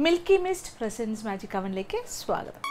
Milky mist presence magic അവനിലേക്ക് സ്വാഗതം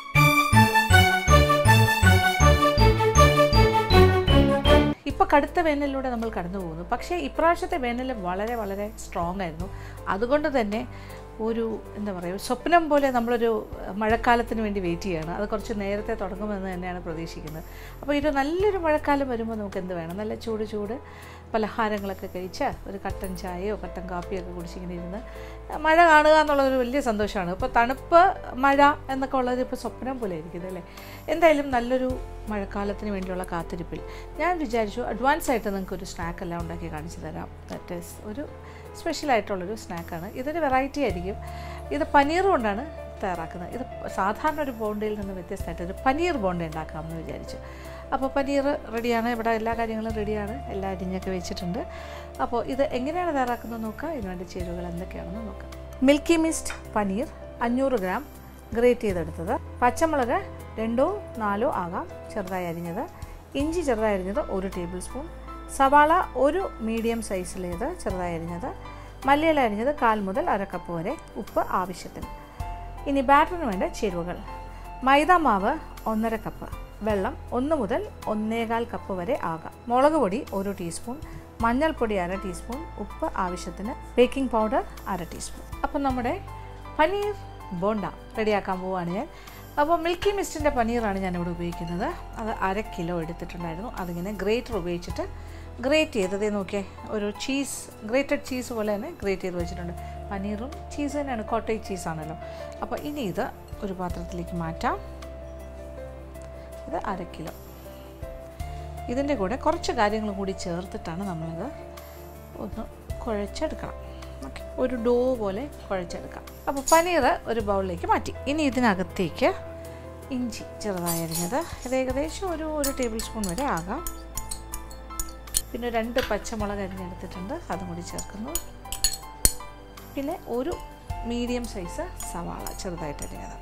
ഇപ്പോൾ കടുത്ത വേനലിലൂടെ നമ്മൾ കടന്നു പോകുന്നു പക്ഷേ ഇപ്രാവശ്യത്തെ വേനൽ വളരെ വളരെ സ്ട്രോങ് ആയിരുന്നു അതുകൊണ്ട് തന്നെ ഒരു എന്താ പറയുക ഒരു സ്വപ്നം പോലെ നമ്മളൊരു മഴക്കാലത്തിന് വേണ്ടി വെയിറ്റ് ചെയ്യണം അത് കുറച്ച് നേരത്തെ തുടങ്ങുമെന്ന് തന്നെയാണ് പ്രതീക്ഷിക്കുന്നത് അപ്പോൾ ഒരു നല്ലൊരു മഴക്കാലം വരുമ്പോൾ നമുക്ക് എന്ത് വേണം നല്ല ചൂട് ചൂട് പലഹാരങ്ങളൊക്കെ കഴിച്ച് ഒരു കട്ടൻ ചായയോ കട്ടൻ കാപ്പിയോ ഒക്കെ കുടിച്ചിങ്ങനെ ഇരുന്ന് മഴ കാണുക എന്നുള്ളതൊരു വലിയ സന്തോഷമാണ് ഇപ്പോൾ തണുപ്പ് മഴ എന്നൊക്കെ ഉള്ളത് ഇപ്പോൾ സ്വപ്നം പോലെ ഇരിക്കുന്നത് അല്ലേ എന്തായാലും നല്ലൊരു മഴക്കാലത്തിന് വേണ്ടിയുള്ള കാത്തിരിപ്പിൽ ഞാൻ വിചാരിച്ചു അഡ്വാൻസ് ആയിട്ട് നിങ്ങൾക്ക് ഒരു സ്നാക്ക് എല്ലാം ഉണ്ടാക്കി കാണിച്ചു തരാം ദാറ്റ് ഈസ് ഒരു സ്പെഷ്യലായിട്ടുള്ളൊരു സ്നാക്കാണ് ഇതൊരു വെറൈറ്റി ആയിരിക്കും ഇത് പനീർ കൊണ്ടാണ് തയ്യാറാക്കുന്നത് ഇത് സാധാരണ ഒരു ബോണ്ടയിൽ നിന്ന് വ്യത്യസ്തമായിട്ട് ഒരു പനീർ ബോണ്ട ഉണ്ടാക്കാമെന്ന് വിചാരിച്ചു അപ്പോൾ പനീർ റെഡിയാണ് ഇവിടെ എല്ലാ കാര്യങ്ങളും റെഡിയാണ് എല്ലാം അരിഞ്ഞൊക്കെ വെച്ചിട്ടുണ്ട് അപ്പോൾ ഇത് എങ്ങനെയാണ് തയ്യാറാക്കുന്നത് നോക്കാം ഇതിനുവേണ്ടി ചേരുവകൾ എന്തൊക്കെയാണെന്ന് നോക്കാം മിൽക്കി മിസ്റ്റ് പനീർ അഞ്ഞൂറ് ഗ്രാം ഗ്രേറ്റ് ചെയ്തെടുത്തത് പച്ചമുളക് രണ്ടോ നാലോ ആകാം ചെറുതായി അരിഞ്ഞത് ഇഞ്ചി ചെറുതായി അരിഞ്ഞത് ഒരു ടേബിൾ സ്പൂൺ സവാള ഒരു മീഡിയം സൈസിലേത് ചെറുതായി അരിഞ്ഞത് മല്ലിയില അരിഞ്ഞത് കാൽ മുതൽ അര കപ്പ് വരെ ഉപ്പ് ആവശ്യത്തിന് ഇനി ബാറ്ററിന് വേണ്ട ചേരുവകൾ മൈദ മാവ് ഒന്നര കപ്പ് വെള്ളം ഒന്ന് മുതൽ ഒന്നേകാൽ കപ്പ് വരെ ആകാം മുളക് പൊടി ഒരു ടീസ്പൂൺ മഞ്ഞൾപ്പൊടി അര ടീസ്പൂൺ ഉപ്പ് ആവശ്യത്തിന് ബേക്കിംഗ് പൗഡർ അര ടീസ്പൂൺ അപ്പം നമ്മുടെ പനീർ ബോണ്ട റെഡിയാക്കാൻ പോവുകയാണ് ഞാൻ അപ്പോൾ മിൽക്കി മിസ്റ്റിൻ്റെ പനീറാണ് ഞാനിവിടെ ഉപയോഗിക്കുന്നത് അത് അര കിലോ എടുത്തിട്ടുണ്ടായിരുന്നു അതിങ്ങനെ ഗ്രേറ്റർ ഉപയോഗിച്ചിട്ട് ഗ്രേറ്റ് ചെയ്തതേ നോക്കിയേ ഒരു ചീസ് ഗ്രേറ്റഡ് ചീസ് പോലെ തന്നെ ഗ്രേറ്റ് ചെയ്ത് വെച്ചിട്ടുണ്ട് പനീറും ചീസ് തന്നെയാണ് കോട്ടേജ് ചീസാണല്ലോ അപ്പോൾ ഇനി ഇത് ഒരു പാത്രത്തിലേക്ക് മാറ്റാം ഇത് അര കിലോ ഇതിൻ്റെ കൂടെ കുറച്ച് കാര്യങ്ങൾ കൂടി ചേർത്തിട്ടാണ് നമ്മളിത് ഒന്ന് കുഴച്ചെടുക്കണം ഓക്കെ ഒരു ഡോ പോലെ കുഴച്ചെടുക്കാം അപ്പോൾ പനീർ ഒരു ബൗളിലേക്ക് മാറ്റി ഇനി ഇതിനകത്തേക്ക് ഇഞ്ചി ചെറുതായി അരിഞ്ഞത് ഇത് ഏകദേശം ഒരു ഒരു ടേബിൾ സ്പൂൺ വരെ ആകാം പിന്നെ രണ്ട് പച്ചമുളക് അരിഞ്ഞെടുത്തിട്ടുണ്ട് അതും കൂടി ചേർക്കുന്നു പിന്നെ ഒരു മീഡിയം സൈസ് സവാള ചെറുതായിട്ട് അരിഞ്ഞത്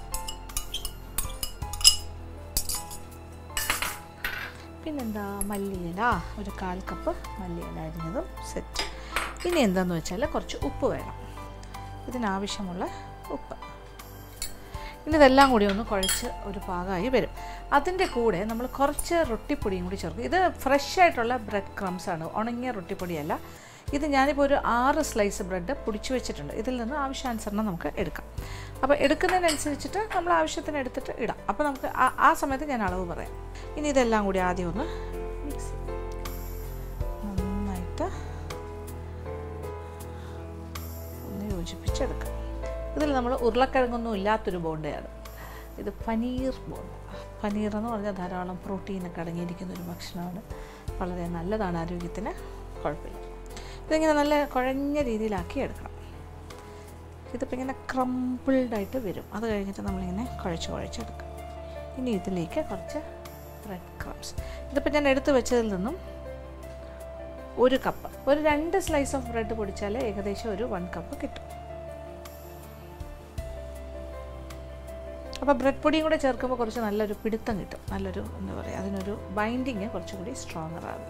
പിന്നെന്താ മല്ലിയില ഒരു കാൽ കപ്പ് മല്ലിയില അരിഞ്ഞതും സെറ്റ് ഇനി എന്താണെന്ന് വെച്ചാൽ കുറച്ച് ഉപ്പ് വേണം ഇതിനാവശ്യമുള്ള ഉപ്പ് ഇനി ഇതെല്ലാം കൂടി ഒന്ന് കുഴച്ച് ഒരു പാകമായി വരും അതിൻ്റെ കൂടെ നമ്മൾ കുറച്ച് റൊട്ടിപ്പൊടിയും കൂടി ചേർക്കും ഇത് ഫ്രഷ് ആയിട്ടുള്ള ബ്രെഡ് ക്രംസ് ആണ് ഉണങ്ങിയ റൊട്ടിപ്പൊടിയല്ല ഇത് ഞാനിപ്പോൾ ഒരു ആറ് സ്ലൈസ് ബ്രെഡ് പൊടിച്ചു വെച്ചിട്ടുണ്ട് ഇതിൽ നിന്ന് ആവശ്യാനുസരണം നമുക്ക് എടുക്കാം അപ്പോൾ എടുക്കുന്നതിനനുസരിച്ചിട്ട് നമ്മൾ ആവശ്യത്തിന് എടുത്തിട്ട് ഇടാം അപ്പോൾ നമുക്ക് ആ- ആ സമയത്ത് ഞാൻ അളവ് പറയാം ഇനി ഇതെല്ലാം കൂടി ആദ്യം ഒന്ന് മിക്സ് നന്നായിട്ട് ഒന്ന് യോജിപ്പിച്ചെടുക്കാം ഇതിൽ നമ്മൾ ഉരുളക്കിഴങ്ങൊന്നും ഇല്ലാത്തൊരു ബോണ്ടയാണ് ഇത് പനീർ ബോണ്ട പനീർ എന്ന് പറഞ്ഞാൽ ധാരാളം പ്രോട്ടീനൊക്കെ അടങ്ങിയിരിക്കുന്ന ഒരു ഭക്ഷണമാണ് വളരെ നല്ലതാണ് ആരോഗ്യത്തിന് കുഴപ്പമില്ല ഇതിങ്ങനെ നല്ല കുഴഞ്ഞ രീതിയിലാക്കി എടുക്കണം ഇതിപ്പോൾ ഇങ്ങനെ ക്രംബിൾഡായിട്ട് വരും അത് കഴിഞ്ഞിട്ട് നമ്മളിങ്ങനെ കുഴച്ച് കുഴച്ചെടുക്കും ഇനി ഇതിലേക്ക് കുറച്ച് ബ്രെഡ് ക്രംസ് ഇതിപ്പോൾ ഞാൻ എടുത്തു വെച്ചതിൽ നിന്നും ഒരു കപ്പ് ഒരു രണ്ട് സ്ലൈസ് ഓഫ് ബ്രെഡ് പൊടിച്ചാൽ ഏകദേശം ഒരു വൺ കപ്പ് കിട്ടും അപ്പോൾ ബ്രെഡ് പൊടിയും കൂടെ ചേർക്കുമ്പോൾ കുറച്ച് നല്ലൊരു പിടുത്തം കിട്ടും നല്ലൊരു എന്താ പറയുക അതിനൊരു ബൈൻഡിങ് കുറച്ചും കൂടി സ്ട്രോങ്ങർ ആകും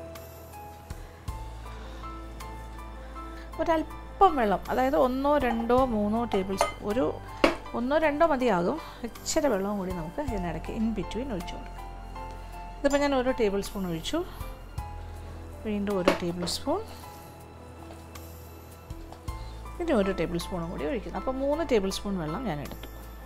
ഒരല്പം വെള്ളം അതായത് ഒന്നോ രണ്ടോ മൂന്നോ ടേബിൾ സ്പൂൺ ഒരു ഒന്നോ രണ്ടോ മതിയാകും ഇച്ചിരി വെള്ളവും കൂടി നമുക്ക് ഇതിനിടയ്ക്ക് ഇൻ ബിറ്റ്വീൻ ഒഴിച്ചു കൊടുക്കാം ഇതിപ്പോൾ ഞാൻ ഓരോ ടേബിൾ സ്പൂൺ ഒഴിച്ചു വീണ്ടും ഒരു ടേബിൾ സ്പൂൺ ഇനി ഒരു ടേബിൾ സ്പൂണും കൂടി ഒഴിക്കുന്നു അപ്പോൾ മൂന്ന് ടേബിൾ സ്പൂൺ വെള്ളം ഞാൻ എടുത്തു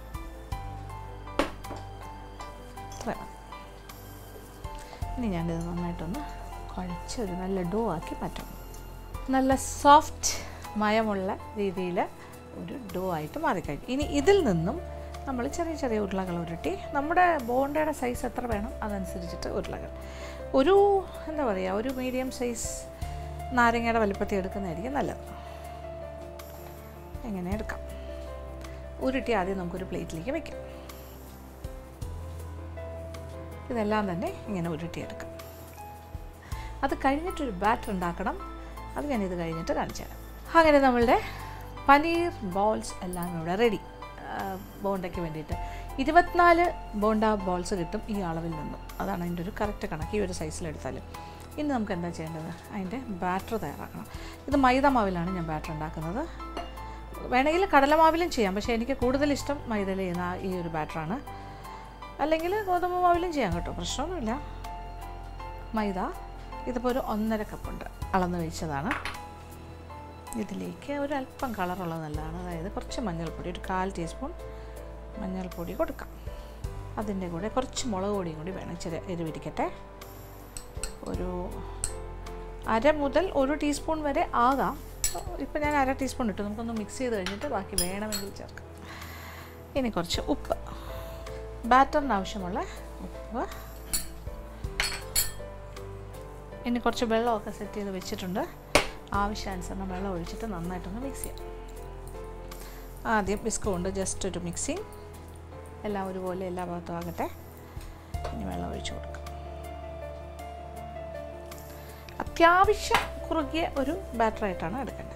ഇത്രയും മതി. ഇനി ഞാനിത് നന്നായിട്ടൊന്ന് കുഴച്ച് ഒരു നല്ല ഡോ ആക്കി മാറ്റണം നല്ല സോഫ്റ്റ് മയമുള്ള രീതിയിൽ ഒരു ഡോ ആയിട്ട് മാറിക്കഴിഞ്ഞു ഇനി ഇതിൽ നിന്നും നമ്മൾ ചെറിയ ചെറിയ ഉരുളകൾ ഉരുട്ടി നമ്മുടെ ബോണ്ടയുടെ സൈസ് എത്ര വേണം അതനുസരിച്ചിട്ട് ഉരുളകൾ ഒരു എന്താ പറയുക ഒരു മീഡിയം സൈസ് നാരങ്ങയുടെ വലുപ്പത്തിൽ എടുക്കുന്നതായിരിക്കും നല്ലത് എങ്ങനെ എടുക്കാം ഉരുട്ടി ആദ്യം നമുക്കൊരു പ്ലേറ്റിലേക്ക് വെക്കാം ഇതെല്ലാം തന്നെ ഇങ്ങനെ ഉരുട്ടിയെടുക്കാം അത് കഴിഞ്ഞിട്ടൊരു ബാറ്റർ ഉണ്ടാക്കണം അത് ഞാനിത് കഴിഞ്ഞിട്ട് കാണിച്ചു തരാം അങ്ങനെ നമ്മളുടെ പനീർ ബോൾസ് എല്ലാം ഇവിടെ റെഡി ബോണ്ടയ്ക്ക് വേണ്ടിയിട്ട് ഇരുപത്തിനാല് ബോണ്ട ബോൾസ് കിട്ടും ഈ അളവിൽ നിന്നും അതാണ് അതിൻ്റെ ഒരു കറക്റ്റ് കണക്ക് ഈ ഒരു സൈസിലെടുത്താൽ ഇനി നമുക്ക് എന്താ ചെയ്യേണ്ടത് അതിൻ്റെ ബാറ്റർ തയ്യാറാക്കണം ഇത് മൈദ മാവിലാണ് ഞാൻ ബാറ്റർ ഉണ്ടാക്കുന്നത് വേണമെങ്കിൽ കടലമാവിലും ചെയ്യാം പക്ഷേ എനിക്ക് കൂടുതൽ ഇഷ്ടം മൈദയിൽ ചെയ്യുന്ന ആ ഈ ഒരു ബാറ്ററാണ് അല്ലെങ്കിൽ ഗോതമ്പ് മാവിലും ചെയ്യാം കേട്ടോ പ്രശ്നമൊന്നുമില്ല മൈദ ഇതിപ്പോൾ ഒരു ഒന്നര കപ്പുണ്ട് അളന്ന് വെച്ചതാണ് ഇതിലേക്ക് ഒരു അല്പം കളറുള്ളത് നല്ലതാണ് അതായത് കുറച്ച് മഞ്ഞൾപ്പൊടി ഒരു കാൽ ടീസ്പൂൺ മഞ്ഞൾപ്പൊടി കൊടുക്കാം അതിൻ്റെ കൂടെ കുറച്ച് മുളക് പൊടിയും കൂടി വേണം ഇച്ചിരി എരിവിരിക്കട്ടെ ഒരു അര മുതൽ ഒരു ടീസ്പൂൺ വരെ ആകാം ഇപ്പം ഞാൻ അര ടീസ്പൂൺ ഇട്ടു നമുക്കൊന്ന് മിക്സ് ചെയ്ത് കഴിഞ്ഞിട്ട് ബാക്കി വേണമെങ്കിൽ ചേർക്കാം ഇനി കുറച്ച് ഉപ്പ് ബാറ്ററിന് ആവശ്യമുള്ള ഉപ്പ് ഇനി കുറച്ച് വെള്ളമൊക്കെ സെറ്റ് ചെയ്ത് വെച്ചിട്ടുണ്ട് ആവശ്യാനുസരണം വെള്ളം ഒഴിച്ചിട്ട് നന്നായിട്ടൊന്ന് മിക്സ് ചെയ്യാം ആദ്യം ബിസ്ക് കൊണ്ട് ജസ്റ്റ് ഒരു മിക്സിങ് എല്ലാം ഒരുപോലെ എല്ലാ ഭാഗത്തും ആകട്ടെ ഇനി വെള്ളം ഒഴിച്ചു കൊടുക്കാം അത്യാവശ്യം കുറുകിയ ഒരു ബാറ്ററായിട്ടാണ് എടുക്കേണ്ടത്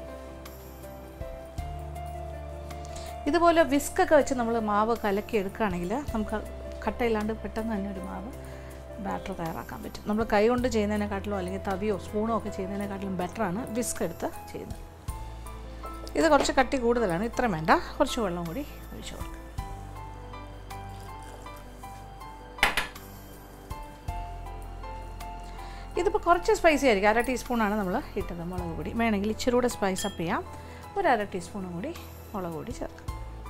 ഇതുപോലെ വിസ്കൊക്കെ വെച്ച് നമ്മൾ മാവ് കലക്കി എടുക്കുകയാണെങ്കിൽ നമുക്ക് കട്ടയില്ലാണ്ട് പെട്ടെന്ന് തന്നെ ഒരു മാവ് ബാറ്റർ തയ്യാറാക്കാൻ പറ്റും നമ്മൾ കൈ കൊണ്ട് ചെയ്യുന്നതിനെക്കാട്ടിലും അല്ലെങ്കിൽ തവിയോ സ്പൂണോ ഒക്കെ ചെയ്യുന്നതിനെക്കാട്ടിലും ബെറ്ററാണ് വിസ്ക് എടുത്ത് ചെയ്യുന്നത് ഇത് കുറച്ച് കട്ടി കൂടുതലാണ് ഇത്രയും വേണ്ട കുറച്ച് വെള്ളം കൂടി ഒഴിച്ചു കൊടുക്കുക ഇതിപ്പോൾ കുറച്ച് സ്പൈസി ആയിരിക്കും അര ടീസ്പൂണാണ് നമ്മൾ ഇട്ടത് മുളക് പൊടി വേണമെങ്കിൽ ഇച്ചിരി കൂടെ സ്പൈസ് അപ്പ് ചെയ്യാം ഒരു അര ടീസ്പൂണും കൂടി മുളക് പൊടി ചേർക്കാം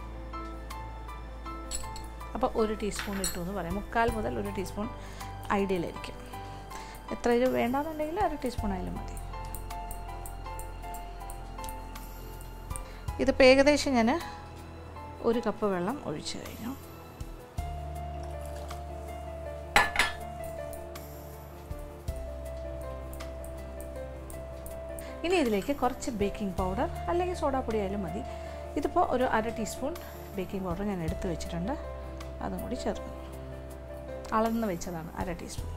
അപ്പോൾ ഒരു ടീസ്പൂൺ ഇട്ടു എന്ന് പറയാം മുക്കാൽ മുതൽ ഒരു ടീസ്പൂൺ ഐഡിയലായിരിക്കും എത്ര ഇത് വേണ്ടാന്നുണ്ടെങ്കിൽ അര ടീസ്പൂൺ ആയാലും മതി ഇതിപ്പോൾ ഏകദേശം ഞാൻ ഒരു കപ്പ് വെള്ളം ഒഴിച്ചു കഴിഞ്ഞു ഇനി ഇതിലേക്ക് കുറച്ച് ബേക്കിംഗ് പൗഡർ അല്ലെങ്കിൽ സോഡാപ്പൊടി ആയാലും മതി ഇതിപ്പോൾ ഒരു അര ടീസ്പൂൺ ബേക്കിംഗ് പൗഡർ ഞാൻ എടുത്തു വെച്ചിട്ടുണ്ട് അതും കൂടി ചേർക്കും അളന്ന് വെച്ചതാണ് അര ടീസ്പൂൺ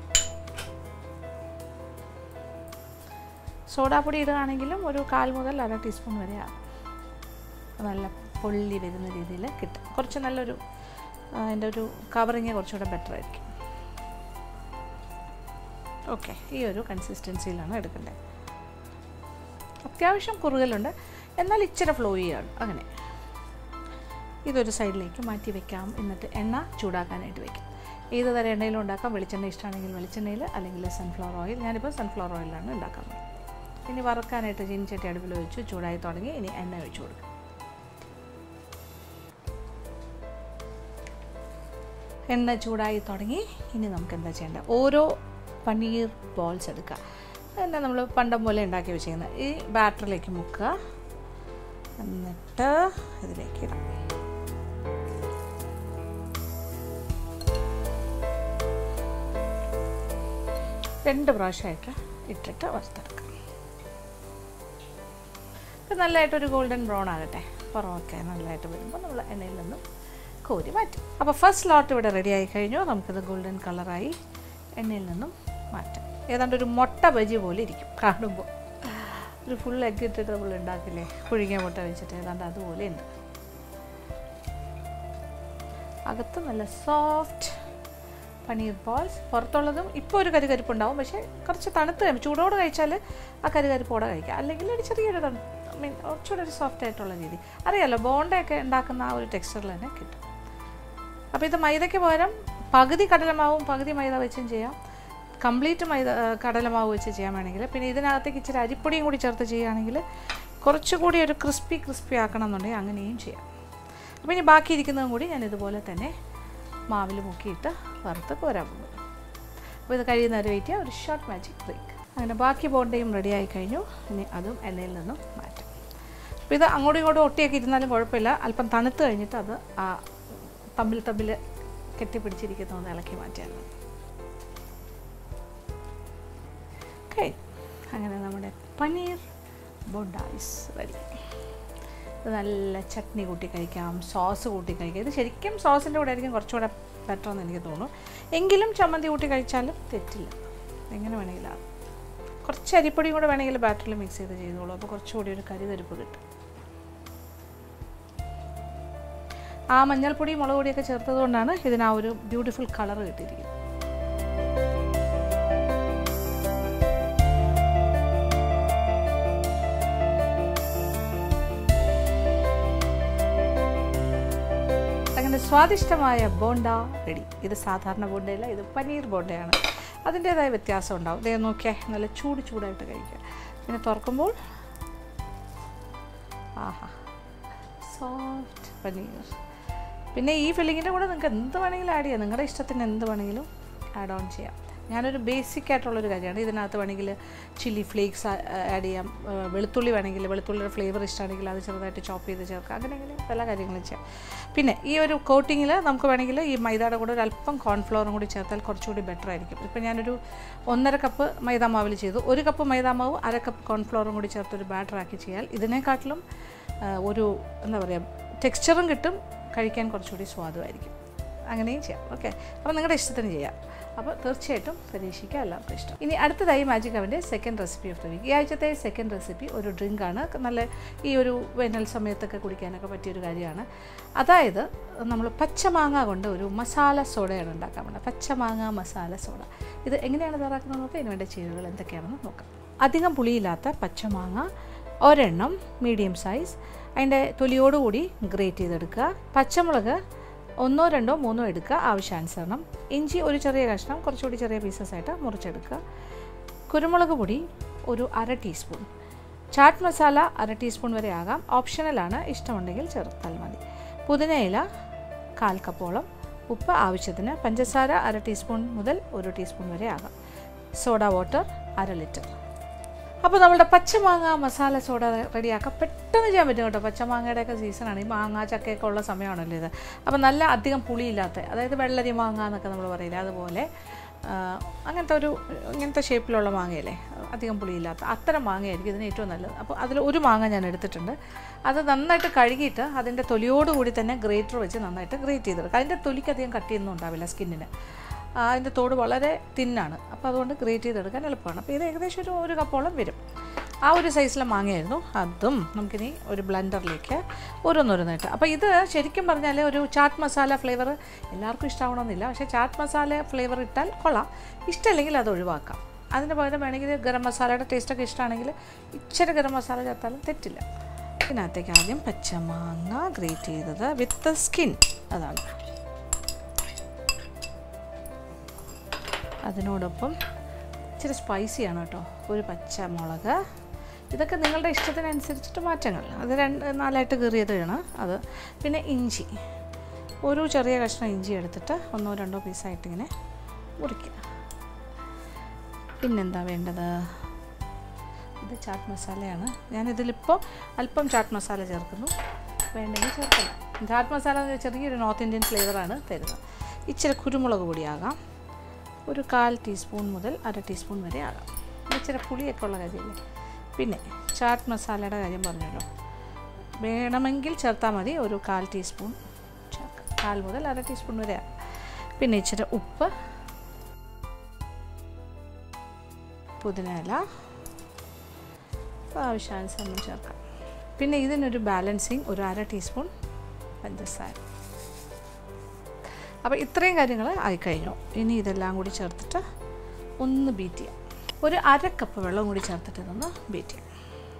സോഡാപ്പൊടി ഇടുകയാണെങ്കിലും ഒരു കാൽ മുതൽ അര ടീസ്പൂൺ വരെ ആകും നല്ല പൊള്ളി വരുന്ന രീതിയിൽ കിട്ടും കുറച്ച് നല്ലൊരു അതിൻ്റെ ഒരു കവറിങ് കുറച്ചുകൂടെ ബെറ്റർ ആയിരിക്കും ഓക്കെ ഈ ഒരു കൺസിസ്റ്റൻസിയിലാണ് എടുക്കേണ്ടത് അത്യാവശ്യം കുറുകലുണ്ട് എന്നാൽ ഇച്ചിരി ഫ്ലോ ചെയ്യാണ് അങ്ങനെ ഇതൊരു സൈഡിലേക്ക് മാറ്റി വെക്കാം എന്നിട്ട് എണ്ണ ചൂടാക്കാനായിട്ട് വെക്കാം ഏത് തരം എണ്ണയിലും ഉണ്ടാക്കാം വെളിച്ചെണ്ണ ഇഷ്ടമാണെങ്കിൽ വെളിച്ചെണ്ണയിൽ അല്ലെങ്കിൽ സൺഫ്ലവർ ഓയിൽ ഞാനിപ്പോൾ സൺഫ്ലവർ ഓയിലാണ് ഉണ്ടാക്കാൻ ഇനി വറുക്കാനായിട്ട് ചീനിച്ചട്ടി അടുപ്പിൽ വെച്ചു ചൂടായി തുടങ്ങി ഇനി എണ്ണ ഒഴിച്ചു കൊടുക്കും എണ്ണ ചൂടായി തുടങ്ങി ഇനി നമുക്ക് എന്താ ചെയ്യേണ്ടത് ഓരോ പനീർ ബോൾസ് എടുക്കുക പിന്നെ നമ്മൾ പണ്ടം പോലെ ഉണ്ടാക്കി വെച്ചിരിക്കുന്നത് ഈ ബാറ്ററിലേക്ക് മുക്കുക എന്നിട്ട് ഇതിലേക്ക് ഇടാം രണ്ട് പ്രാവശ്യമായിട്ട് ഇട്ടിട്ട് വറുത്തെടുക്കാം ഇപ്പം നല്ലതായിട്ടൊരു ഗോൾഡൻ ബ്രൗൺ ആകട്ടെ പുറമൊക്കെ നല്ലതായിട്ട് വരുമ്പോൾ നമ്മൾ എണ്ണയിൽ നിന്നും കോരി മാറ്റും അപ്പോൾ ഫസ്റ്റ് ലോട്ട് ഇവിടെ റെഡി ആയി കഴിഞ്ഞു നമുക്കിത് ഗോൾഡൻ കളറായി എണ്ണയിൽ നിന്നും മാറ്റാം ഏതാണ്ട് ഒരു മുട്ട ബജി പോലെ ഇരിക്കും കാണുമ്പോൾ ഒരു ഫുൾ എഗ് ഇട്ടിട്ട് നമ്മൾ ഉണ്ടാക്കില്ലേ പുഴുങ്ങിയ മുട്ട വെച്ചിട്ട് ഏതാണ്ട് അതുപോലെ ഉണ്ട് അകത്ത് നല്ല സോഫ്റ്റ് പനീർ ബോൾസ് പുറത്തുള്ളതും ഇപ്പോൾ ഒരു കരുകരിപ്പുണ്ടാവും പക്ഷേ കുറച്ച് തണുത്ത് കഴിയും ചൂടോട് കഴിച്ചാൽ ആ കരുകരിപ്പോടെ കഴിക്കാം അല്ലെങ്കിൽ ഒരു ചെറിയൊരു തണു മീൻ കുറച്ചുകൂടെ ഒരു സോഫ്റ്റ് ആയിട്ടുള്ള രീതി അറിയാലോ ബോണ്ടയൊക്കെ ഉണ്ടാക്കുന്ന ആ ഒരു ടെക്സ്ചറിൽ തന്നെ കിട്ടും അപ്പോൾ ഇത് മൈദയ്ക്ക് പകരം പകുതി കടലമാവും പകുതി മൈദ വെച്ചും ചെയ്യാം കംപ്ലീറ്റ് മൈദ കടലമാവ് വെച്ച് ചെയ്യാൻ വേണമെങ്കിൽ പിന്നെ ഇതിനകത്തേക്ക് ഇച്ചിരി അരിപ്പൊടിയും കൂടി ചേർത്ത് ചെയ്യുകയാണെങ്കിൽ കുറച്ചുകൂടി ഒരു ക്രിസ്പി ക്രിസ്പി ആക്കണം എന്നുണ്ടെങ്കിൽ അങ്ങനെയും ചെയ്യാം അപ്പോൾ ഇനി ബാക്കി ഇരിക്കുന്നതും കൂടി ഞാൻ ഇതുപോലെ തന്നെ മാവിൽ മുക്കിയിട്ട് വറുത്ത് കോരാൻ പോകും അപ്പോൾ ഇത് കഴിയുന്നവരെ വെയിറ്റ് ചെയ്യുക ഒരു ഷോർട്ട് മാജിക് ബ്രേക്ക് അങ്ങനെ ബാക്കി ബോണ്ടയും റെഡി ആയി കഴിഞ്ഞു ഇനി അതും എണ്ണയിൽ നിന്നും മാറ്റാം അപ്പോൾ ഇത് അങ്ങോട്ടും ഇങ്ങോട്ടും ഒട്ടിയൊക്കെ ഇരുന്നാലും കുഴപ്പമില്ല അല്പം തണുത്ത് കഴിഞ്ഞിട്ട് അത് ആ തമ്മിൽ തമ്മിൽ കെട്ടിപ്പിടിച്ചിരിക്കുന്നതൊന്ന് ഇളക്കി മാറ്റിയാൽ മതി കഴിഞ്ഞു അങ്ങനെ നമ്മുടെ പനീർ ബോണ്ടായിസ് റെഡി ഇത് നല്ല ചട്നി കൂട്ടി കഴിക്കാം സോസ് കൂട്ടി കഴിക്കാം ഇത് ശരിക്കും സോസിൻ്റെ കൂടെ ആയിരിക്കും കുറച്ചുകൂടെ ബെറ്റർ എന്ന് എനിക്ക് തോന്നുന്നു എങ്കിലും ചമ്മന്തി കൂട്ടി കഴിച്ചാലും തെറ്റില്ല എങ്ങനെ വേണമെങ്കിലും ആകും കുറച്ച് അരിപ്പൊടിയും കൂടെ വേണമെങ്കിൽ ബാറ്ററിൽ മിക്സ് ചെയ്ത് ചെയ്തോളൂ അപ്പോൾ കുറച്ചുകൂടി ഒരു കരുതരിപ്പ് കിട്ടും ആ മഞ്ഞൾപ്പൊടി മുളക് പൊടിയൊക്കെ ചേർത്തത് കൊണ്ടാണ് ഇതിന് ആ ഒരു ബ്യൂട്ടിഫുൾ കളർ കിട്ടിയിരിക്കുന്നത് നല്ല സ്വാദിഷ്ടമായ ബോണ്ട റെഡി ഇത് സാധാരണ ബോണ്ടയല്ല ഇത് പനീർ ബോണ്ടയാണ് അതിൻ്റേതായ വ്യത്യാസം ഉണ്ടാവും ഇതേ നോക്കിയേ നല്ല ചൂട് ചൂടായിട്ട് കഴിക്കുക പിന്നെ തുറക്കുമ്പോൾ ആഹാ സോഫ്റ്റ് പനീർ പിന്നെ ഈ ഫില്ലിങ്ങിൻ്റെ കൂടെ നിങ്ങൾക്ക് എന്ത് വേണമെങ്കിലും ആഡ് ചെയ്യാം നിങ്ങളുടെ ഇഷ്ടത്തിന് എന്ത് വേണമെങ്കിലും ആഡ് ഓൺ ചെയ്യാം ഞാനൊരു ബേസിക് ആയിട്ടുള്ളൊരു കാര്യമാണ് ഇതിനകത്ത് വേണമെങ്കിൽ ചില്ലി ഫ്ലേക്സ് ആഡ് ചെയ്യാം ആ, വെളുത്തുള്ളി വേണമെങ്കിൽ വെളുത്തുള്ളിയുടെ ഫ്ലേവർ ഇഷ്ടമാണെങ്കിൽ അത് ചെറുതായിട്ട് ചോപ്പ് ചെയ്ത് ചേർക്കാം അങ്ങനെ അങ്ങനെ പല കാര്യങ്ങളും ചെയ്യാം പിന്നെ ഈ ഒരു കോട്ടിങ്ങിൽ നമുക്ക് വേണമെങ്കിൽ ഈ മൈദയുടെ കൂടെ ഒരു അല്പം കോൺഫ്ലവറും കൂടി ചേർത്താൽ കുറച്ചുകൂടി ബെറ്റർ ആയിരിക്കും ഇപ്പോൾ ഞാനൊരു ഒന്നര കപ്പ് മൈദാ മാവിൽ ചെയ്തു ഒരു കപ്പ് മൈദാ മാവ് അര കപ്പ് കോൺഫ്ലവറും കൂടി ചേർത്തൊരു ബാറ്റർ ആക്കി ചെയ്യാൽ ഇതിനേക്കാട്ടിലും ആ, ഒരു എന്താ പറയുക ടെക്സ്ചറും കിട്ടും കഴിക്കാൻ കുറച്ചുകൂടി സ്വാദുമായിരിക്കും അങ്ങനെയും ചെയ്യാം ഓക്കെ അപ്പോൾ നിങ്ങളുടെ ഇഷ്ടത്തിന് ചെയ്യാം അപ്പോൾ തീർച്ചയായിട്ടും പരീക്ഷിക്കുക എല്ലാവർക്കും ഇഷ്ടം ഇനി അടുത്തതായി മാജിക് അവൻ്റെ second recipe of the week ഈ ആഴ്ചത്തെ സെക്കൻഡ് റെസിപ്പി ഒരു ഡ്രിങ്കാണ് നല്ല ഈ ഒരു വേനൽ സമയത്തൊക്കെ കുടിക്കാനൊക്കെ പറ്റിയൊരു കാര്യമാണ് അതായത് നമ്മൾ പച്ചമാങ്ങ കൊണ്ട് ഒരു മസാല സോഡയാണ് ഉണ്ടാക്കാൻ പോകുന്നത് പച്ചമാങ്ങ മസാല സോഡ ഇത് എങ്ങനെയാണ് തയ്യാറാക്കുന്നത് നോക്കാം ഇതിന് വേണ്ട ചേരുവകൾ എന്തൊക്കെയാണെന്ന് നോക്കാം അധികം പുളിയില്ലാത്ത പച്ചമാങ്ങ ഒരെണ്ണം മീഡിയം സൈസ് അതിൻ്റെ തൊലിയോടുകൂടി ഗ്രേറ്റ് ചെയ്തെടുക്കുക പച്ചമുളക് ഒന്നോ രണ്ടോ മൂന്നോ എടുക്കുക ആവശ്യാനുസരണം ഇഞ്ചി ഒരു ചെറിയ കഷ്ണം കുറച്ചുകൂടി ചെറിയ പീസസ് ആയിട്ട് മുറിച്ചെടുക്കുക കുരുമുളക് പൊടി ഒരു അര ടീസ്പൂൺ ചാട്ട് മസാല അര ടീസ്പൂൺ വരെ ആകാം ഓപ്ഷണലാണ് ഇഷ്ടമുണ്ടെങ്കിൽ ചേർത്താൽ മതി പുതിനയില കാൽ കപ്പോളം ഉപ്പ് ആവശ്യത്തിന് പഞ്ചസാര അര ടീസ്പൂൺ മുതൽ ഒരു ടീസ്പൂൺ വരെ ആകാം സോഡ വാട്ടർ അര ലിറ്റർ അപ്പോൾ നമ്മുടെ പച്ചമാങ്ങ മസാല സോഡ റെഡിയാക്കാം പെട്ടെന്ന് ചെയ്യാൻ പറ്റും കേട്ടോ പച്ചമാങ്ങയുടെയൊക്കെ സീസണാണ് ഈ മാങ്ങ ചക്കയൊക്കെ ഉള്ള സമയമാണല്ലോ ഇത് അപ്പോൾ നല്ല അധികം പുളിയില്ലാത്ത അതായത് വെള്ളരി മാങ്ങ എന്നൊക്കെ നമ്മൾ പറയില്ല അതുപോലെ ആ, അങ്ങനത്തെ ഒരു ഇങ്ങനത്തെ ഷേപ്പിലുള്ള മാങ്ങയല്ലേ അധികം പുളിയില്ലാത്ത അത്തരം മാങ്ങയായിരിക്കും ഇതിന് ഏറ്റവും നല്ലത് അപ്പോൾ അതിൽ ഒരു മാങ്ങ ഞാൻ എടുത്തിട്ടുണ്ട് അത് നന്നായിട്ട് കഴുകിയിട്ട് അതിൻ്റെ തൊലിയോടുകൂടി തന്നെ ഗ്രേറ്റർ വെച്ച് നന്നായിട്ട് ഗ്രേറ്റ് ചെയ്തെടുക്കുക അതിൻ്റെ തൊലിക്ക് അധികം കട്ടിയൊന്നും ഉണ്ടാവില്ല സ്കിന്നിന് ആ, അതിൻ്റെ തോട് വളരെ തിന്നാണ് അപ്പോൾ അതുകൊണ്ട് ഗ്രേറ്റ് ചെയ്തെടുക്കാൻ എളുപ്പമാണ് അപ്പോൾ ഇത് ഏകദേശം ഒരു ഒരു കപ്പോളം വരും ആ ഒരു സൈസിലെ മാങ്ങയായിരുന്നു അതും നമുക്കിനി ഒരു ബ്ലെൻഡറിലേക്ക് ഓരോന്നോരോന്നായിട്ട് അപ്പോൾ ഇത് ശരിക്കും പറഞ്ഞാൽ ഒരു ചാറ്റ് മസാല ഫ്ലേവർ എല്ലാവർക്കും ഇഷ്ടമാവണമെന്നില്ല പക്ഷേ ചാറ്റ് മസാല ഫ്ലേവർ ഇട്ടാൽ കൊള്ളാം ഇഷ്ടമല്ലെങ്കിൽ അത് ഒഴിവാക്കാം അതിന് പകരം വേണമെങ്കിൽ ഗരം മസാലയുടെ ടേസ്റ്റൊക്കെ ഇഷ്ടമാണെങ്കിൽ ഇച്ചിരി ഗരം മസാല ചേർത്താലും തെറ്റില്ല ഇതിനകത്തേക്ക് ആദ്യം പച്ചമാങ്ങ ഗ്രേറ്റ് ചെയ്തത് വിത്ത് സ്കിൻ അതാണ് അതിനോടൊപ്പം ഇച്ചിരി സ്പൈസിയാണ് കേട്ടോ ഒരു പച്ചമുളക് ഇതൊക്കെ നിങ്ങളുടെ ഇഷ്ടത്തിനനുസരിച്ചിട്ട് മാറ്റങ്ങൾ അത് രണ്ട് നാലായിട്ട് കീറിയതാണ് അത് പിന്നെ ഇഞ്ചി ഒരു ചെറിയ കഷ്ണം ഇഞ്ചി എടുത്തിട്ട് ഒന്നോ രണ്ടോ പീസായിട്ട് ഇങ്ങനെ മുറിക്കുക പിന്നെന്താ വേണ്ടത് ഇത് ചാറ്റ് മസാലയാണ് ഞാനിതിലിപ്പോൾ അല്പം ചാറ്റ് മസാല ചേർക്കുന്നു വേണ്ടെങ്കിൽ ചേർക്കില്ല ചാറ്റ് മസാല എന്ന് പറഞ്ഞാൽ ചെറിയൊരു നോർത്ത് ഇന്ത്യൻ ഫ്ലേവറാണ് തരുന്നത് ഇച്ചിരി കുരുമുളക് പൊടിയാകാം ഒരു കാൽ ടീസ്പൂൺ മുതൽ അര ടീസ്പൂൺ വരെ ആകാം ഇത് ഇച്ചിരി പുളിയൊക്കെ ഉള്ള കാര്യമല്ലേ പിന്നെ ചാറ്റ് മസാലയുടെ കാര്യം പറഞ്ഞല്ലോ വേണമെങ്കിൽ ചേർത്താൽ മതി ഒരു കാൽ ടീസ്പൂൺ ചേർക്കാം കാൽ മുതൽ അര ടീസ്പൂൺ വരെ ആകാം പിന്നെ ഇച്ചിരി ഉപ്പ് പുതിനയില ആവശ്യാനുസരണം ചേർക്കാം പിന്നെ ഇതിനൊരു ബാലൻസിങ് ഒരു അര ടീസ്പൂൺ പഞ്ചസാര അപ്പോൾ ഇത്രയും കാര്യങ്ങൾ ആയിക്കഴിഞ്ഞു ഇനി ഇതെല്ലാം കൂടി ചേർത്തിട്ട് ഒന്ന് ബീറ്റ് ചെയ്യാം ഒരു അര കപ്പ് വെള്ളം കൂടി ചേർത്തിട്ട് ഇതൊന്ന് ബീറ്റ് ചെയ്യാം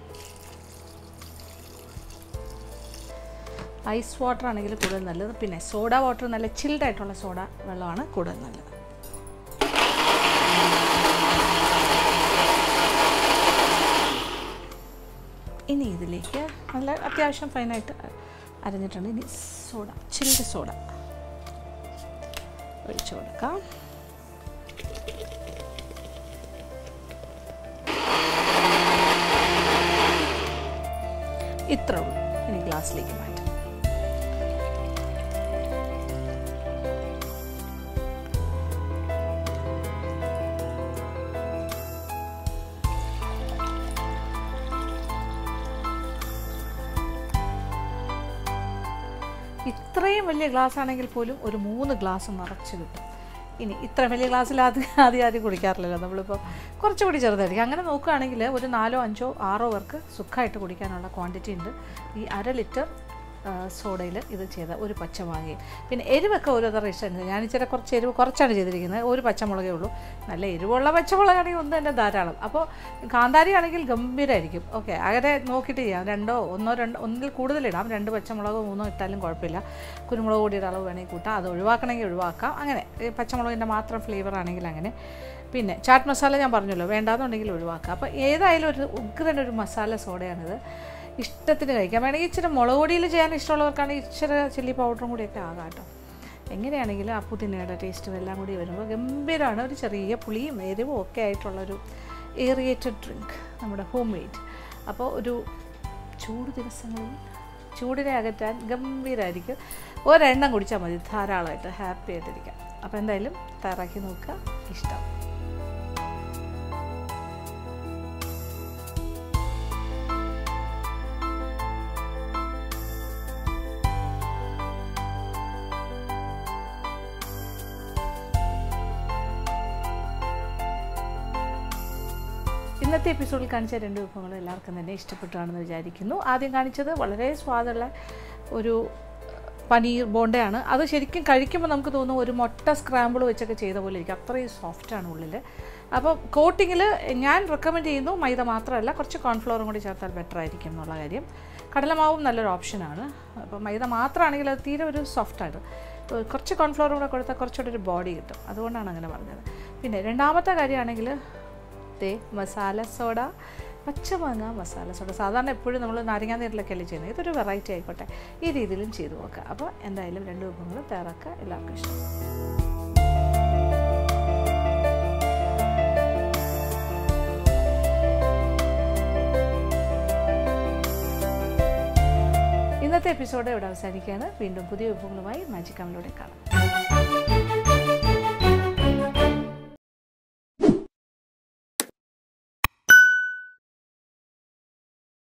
ഐസ് വാട്ടർ ആണെങ്കിൽ കൂടുതൽ നല്ലത് പിന്നെ സോഡ വാട്ടർ നല്ല ചിൽഡ് ആയിട്ടുള്ള സോഡ വെള്ളമാണ് കൂടുതൽ നല്ലത് ഇനി ഇതിലേക്ക് നല്ല അത്യാവശ്യം ഫൈനായിട്ട് അരഞ്ഞിട്ടുണ്ട് ഇനി സോഡ ചിൽഡ് സോഡ ഒഴിച്ചു കൊടുക്കാം ഇത്ര ഉള്ളൂ ഇനി ഗ്ലാസ്സിലേക്ക് മാറ്റാം ഇത്രയും വലിയ ഗ്ലാസ് ആണെങ്കിൽ പോലും ഒരു മൂന്ന് ഗ്ലാസ് നിറച്ച് കിട്ടും ഇനി ഇത്ര വലിയ ഗ്ലാസ്സിൽ ആദ്യം ആദ്യം ആദ്യം കുടിക്കാറില്ലല്ലോ നമ്മളിപ്പോൾ കുറച്ചുകൂടി ചെറുതായിരിക്കും അങ്ങനെ നോക്കുകയാണെങ്കിൽ ഒരു നാലോ അഞ്ചോ ആറോ പേർക്ക് സുഖമായിട്ട് കുടിക്കാനുള്ള ക്വാണ്ടിറ്റി ഉണ്ട് ഈ അര ലിറ്റർ സോഡയിൽ ഇത് ചെയ്ത ഒരു പച്ചമാങ്ങയും പിന്നെ എരിവൊക്കെ ഓരോരുത്തരുടെ ഇഷ്ടം ഞാൻ ഇച്ചിരി കുറച്ച് എരിവ് കുറച്ചാണ് ചെയ്തിരിക്കുന്നത് ഒരു പച്ചമുളകേ ഉള്ളൂ നല്ല എരിവുള്ള പച്ചമുളകാണെങ്കിൽ ഒന്ന് തന്നെ ധാരാളം അപ്പോൾ കാന്താരി ആണെങ്കിൽ ഗംഭീരമായിരിക്കും ഓക്കെ അങ്ങനെ നോക്കിയിട്ട് ചെയ്യാം രണ്ടോ ഒന്നോ രണ്ടോ ഒന്നിൽ കൂടുതലിടാം രണ്ട് പച്ചമുളകോ മൂന്നോ ഇട്ടാലും കുഴപ്പമില്ല കുരുമുളക് പൊടിയുടെ അളവ് വേണമെങ്കിൽ കൂട്ടാം അത് ഒഴിവാക്കണമെങ്കിൽ ഒഴിവാക്കാം അങ്ങനെ ഈ പച്ചമുളകിൻ്റെ മാത്രം ഫ്ലേവർ ആണെങ്കിൽ അങ്ങനെ പിന്നെ ചാറ്റ് മസാല ഞാൻ പറഞ്ഞല്ലോ വേണ്ടാന്നുണ്ടെങ്കിൽ ഒഴിവാക്കാം അപ്പോൾ ഏതായാലും ഒരു ഉഗ്രൻ ഒരു മസാല സോഡയാണിത് ഇഷ്ടത്തിന് കഴിക്കാം വേണമെങ്കിൽ ഇച്ചിരി മുളക് പൊടിയിൽ ചെയ്യാൻ ഇഷ്ടമുള്ളവർക്കാണെങ്കിൽ ഇച്ചിരി ചില്ലി പൗഡറും കൂടിയൊക്കെ ആകാം കേട്ടോ എങ്ങനെയാണെങ്കിലും ആ പുതിനയുടെ ടേസ്റ്റും എല്ലാം കൂടി വരുമ്പോൾ ഗംഭീരമാണ് ഒരു ചെറിയ പുളിയും എരിവും ഒക്കെ ആയിട്ടുള്ളൊരു ഏറിയേറ്റഡ് ഡ്രിങ്ക് നമ്മുടെ ഹോം മെയ്ഡ് അപ്പോൾ ഒരു ചൂട് ദിവസങ്ങളിൽ ചൂടിനെ അകറ്റാൻ ഗംഭീരമായിരിക്കും ഒരെണ്ണം കുടിച്ചാൽ മതി ധാരാളമായിട്ട് ഹാപ്പി ആയിട്ടിരിക്കാം അപ്പോൾ എന്തായാലും തയ്യാറാക്കി നോക്കുക ഇഷ്ടം ഇന്നത്തെ എപ്പിസോഡിൽ കാണിച്ച രണ്ട് വിഭവങ്ങൾ എല്ലാവർക്കും തന്നെ ഇഷ്ടപ്പെട്ടാണെന്ന് വിചാരിക്കുന്നു ആദ്യം കാണിച്ചത് വളരെ സ്വാദുള്ള ഒരു പനീർ ബോണ്ടയാണ് അത് ശരിക്കും കഴിക്കുമ്പോൾ നമുക്ക് തോന്നും ഒരു മുട്ട സ്ക്രാമ്പിൾ വെച്ചൊക്കെ ചെയ്ത പോലെ ഇരിക്കും അത്രയും സോഫ്റ്റാണ് ഉള്ളിൽ അപ്പോൾ കോട്ടിങ്ങിൽ ഞാൻ റെക്കമെൻഡ് ചെയ്യുന്നു മൈദ മാത്രമല്ല കുറച്ച് കോൺഫ്ലവറും കൂടി ചേർത്താൽ ബെറ്റർ ആയിരിക്കും എന്നുള്ള കാര്യം കടലമാവും നല്ലൊരു ഓപ്ഷനാണ് അപ്പോൾ മൈദ മാത്രമാണെങ്കിൽ അത് തീരെ ഒരു സോഫ്റ്റായിട്ട് കുറച്ച് കോൺഫ്ലവറും കൂടെ കൊടുത്താൽ കുറച്ചുകൂടി ഒരു ബോഡി കിട്ടും അതുകൊണ്ടാണ് അങ്ങനെ പറഞ്ഞത് പിന്നെ രണ്ടാമത്തെ കാര്യമാണെങ്കിൽ ദേ മസാല സോഡ പച്ചമാങ്ങ മസാല സോഡ സാധാരണ എപ്പോഴും നമ്മൾ നാരങ്ങാ നീരിലൊക്കെ അല്ലേ ചെയ്യുന്നത് ഇതൊരു വെറൈറ്റി ആയിക്കോട്ടെ ഈ രീതിയിലും ചെയ്തു നോക്കുക അപ്പോൾ എന്തായാലും രണ്ട് വിഭവങ്ങളും തയ്യാറാക്കുക എല്ലാവർക്കും ഇഷ്ടം ഇന്നത്തെ എപ്പിസോഡ് ഇവിടെ അവസാനിക്കുകയാണ് വീണ്ടും പുതിയ വിഭവങ്ങളുമായി മാജിക് കാണാം